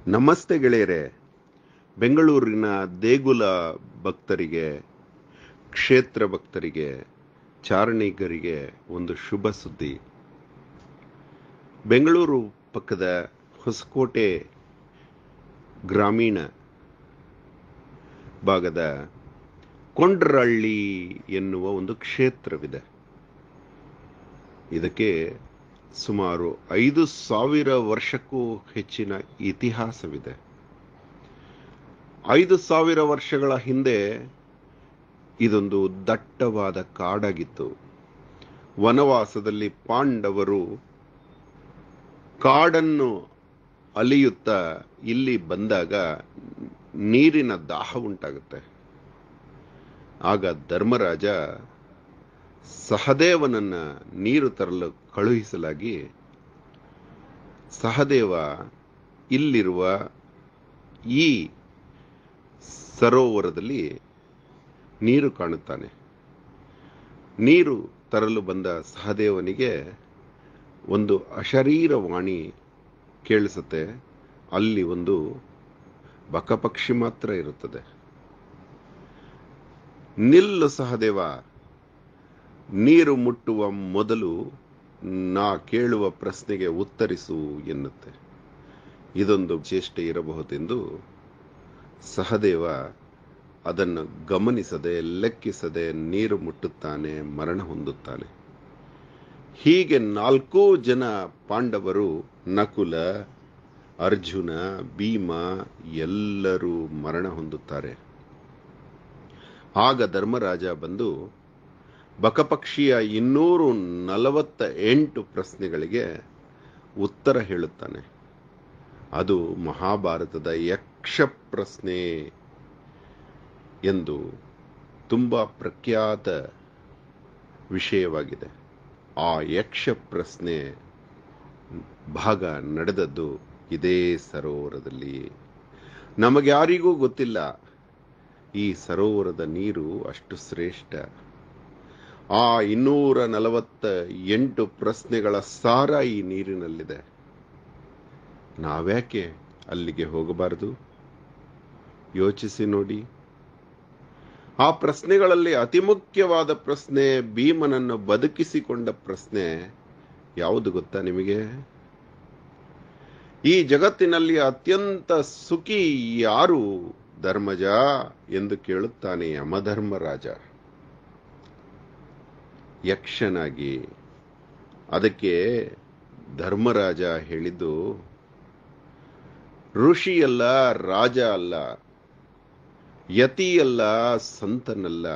ನಮಸ್ತೆ ಗೆಳೆಯರೆ ಬೆಂಗಳೂರಿನ ದೇಗುಲ ಭಕ್ತರಿಗೆ ಕ್ಷೇತ್ರ ಭಕ್ತರಿಗೆ ಚಾರಣಿಗರಿಗೆ ಒಂದು ಶುಭ ಸುದ್ದಿ ಬೆಂಗಳೂರು ಪಕ್ಕದ ಹೊಸಕೋಟೆ ಗ್ರಾಮೀಣ ಭಾಗದ ಕೊಂಡ್ರಹಳ್ಳಿ ಎನ್ನುವ ಒಂದು ಕ್ಷೇತ್ರವಿದೆ ಇದಕ್ಕೆ ಸುಮಾರು ಐದು ಸಾವಿರ ವರ್ಷಕ್ಕೂ ಹೆಚ್ಚಿನ ಇತಿಹಾಸವಿದೆ ಐದು ಸಾವಿರ ವರ್ಷಗಳ ಹಿಂದೆ ಇದೊಂದು ದಟ್ಟವಾದ ಕಾಡಾಗಿತ್ತು ವನವಾಸದಲ್ಲಿ ಪಾಂಡವರು ಕಾಡನ್ನು ಅಲಿಯುತ್ತಾ ಇಲ್ಲಿ ಬಂದಾಗ ನೀರಿನ ದಾಹ ಉಂಟಾಗುತ್ತೆ ಆಗ ಧರ್ಮರಾಜ ಸಹದೇವನನ್ನ ನೀರು ತರಲು ಕಳುಹಿಸಲಾಗಿ ಸಹದೇವ ಇಲ್ಲಿರುವ ಈ ಸರೋವರದಲ್ಲಿ ನೀರು ಕಾಣುತ್ತಾನೆ ನೀರು ತರಲು ಬಂದ ಸಹದೇವನಿಗೆ ಒಂದು ಅಶರೀರವಾಣಿ ಕೇಳಿಸುತ್ತೆ ಅಲ್ಲಿ ಒಂದು ಬಕಪಕ್ಷಿ ಮಾತ್ರ ಇರುತ್ತದೆ ನಿಲ್ಲು ಸಹದೇವ ನೀರು ಮುಟ್ಟುವ ಮೊದಲು ನಾ ಕೇಳುವ ಪ್ರಶ್ನೆಗೆ ಉತ್ತರಿಸು ಎನ್ನುತ್ತೆ ಇದೊಂದು ಚೇಷ್ಟೆ ಇರಬಹುದೆಂದು ಸಹದೇವ ಅದನ್ನು ಗಮನಿಸದೆ ಲೆಕ್ಕಿಸದೆ ನೀರು ಮುಟ್ಟುತ್ತಾನೆ ಮರಣ ಹೊಂದುತ್ತಾನೆ ಹೀಗೆ ನಾಲ್ಕೂ ಜನ ಪಾಂಡವರು ನಕುಲ ಅರ್ಜುನ ಭೀಮ ಎಲ್ಲರೂ ಮರಣ ಹೊಂದುತ್ತಾರೆ ಆಗ ಧರ್ಮರಾಜ ಬಂದು ಬಕಪಕ್ಷಿಯ ಇನ್ನೂರು ನಲವತ್ತ ಎಂಟು ಪ್ರಶ್ನೆಗಳಿಗೆ ಉತ್ತರ ಹೇಳುತ್ತಾನೆ ಅದು ಮಹಾಭಾರತದ ಯಕ್ಷ ಪ್ರಶ್ನೆ ಎಂದು ತುಂಬಾ ಪ್ರಖ್ಯಾತ ವಿಷಯವಾಗಿದೆ ಆ ಯಕ್ಷ ಪ್ರಶ್ನೆ ಭಾಗ ನಡೆದದ್ದು ಇದೇ ಸರೋವರದಲ್ಲಿ ನಮಗ್ಯಾರಿಗೂ ಗೊತ್ತಿಲ್ಲ ಈ ಸರೋವರದ ನೀರು ಅಷ್ಟು ಶ್ರೇಷ್ಠ ಆ ಇನ್ನೂರ ನಲವತ್ತ ಎಂಟು ಪ್ರಶ್ನೆಗಳ ಸಾರ ಈ ನೀರಿನಲ್ಲಿದೆ ನಾವ್ಯಾಕೆ ಅಲ್ಲಿಗೆ ಹೋಗಬಾರದು ಯೋಚಿಸಿ ನೋಡಿ ಆ ಪ್ರಶ್ನೆಗಳಲ್ಲಿ ಅತಿ ಮುಖ್ಯವಾದ ಪ್ರಶ್ನೆ ಭೀಮನನ್ನು ಬದುಕಿಸಿಕೊಂಡ ಪ್ರಶ್ನೆ ಯಾವುದು ಗೊತ್ತಾ ನಿಮಗೆ ಈ ಜಗತ್ತಿನಲ್ಲಿ ಅತ್ಯಂತ ಸುಖಿ ಯಾರು ಧರ್ಮಜ ಎಂದು ಕೇಳುತ್ತಾನೆ ಯಮಧರ್ಮರಾಜ ಯಕ್ಷನಾಗಿ ಅದಕ್ಕೆ ಧರ್ಮರಾಜ ಹೇಳಿದ್ದು ಋಷಿಯಲ್ಲ ರಾಜ ಅಲ್ಲ ಯತಿಯಲ್ಲ ಸಂತನಲ್ಲ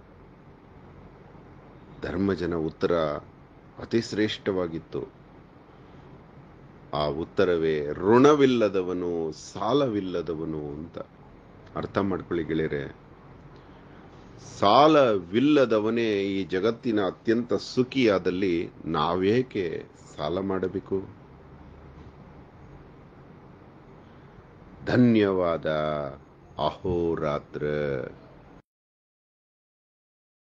ಧರ್ಮಜನ ಉತ್ತರ ಅತಿ ಶ್ರೇಷ್ಠವಾಗಿತ್ತು ಆ ಉತ್ತರವೇ ಋಣವಿಲ್ಲದವನು ಸಾಲವಿಲ್ಲದವನು ಅಂತ ಅರ್ಥ ಮಾಡ್ಕೊಳ್ಳಿ ಗೆಳೆಯರೆ ಸಾಲವಿಲ್ಲದವನೇ ಈ ಜಗತ್ತಿನ ಅತ್ಯಂತ ಸುಖಿಯಾದಲ್ಲಿ ನಾವೇಕೆ ಸಾಲ ಮಾಡಬೇಕು ಧನ್ಯವಾದ ಅಹೋರಾತ್ರ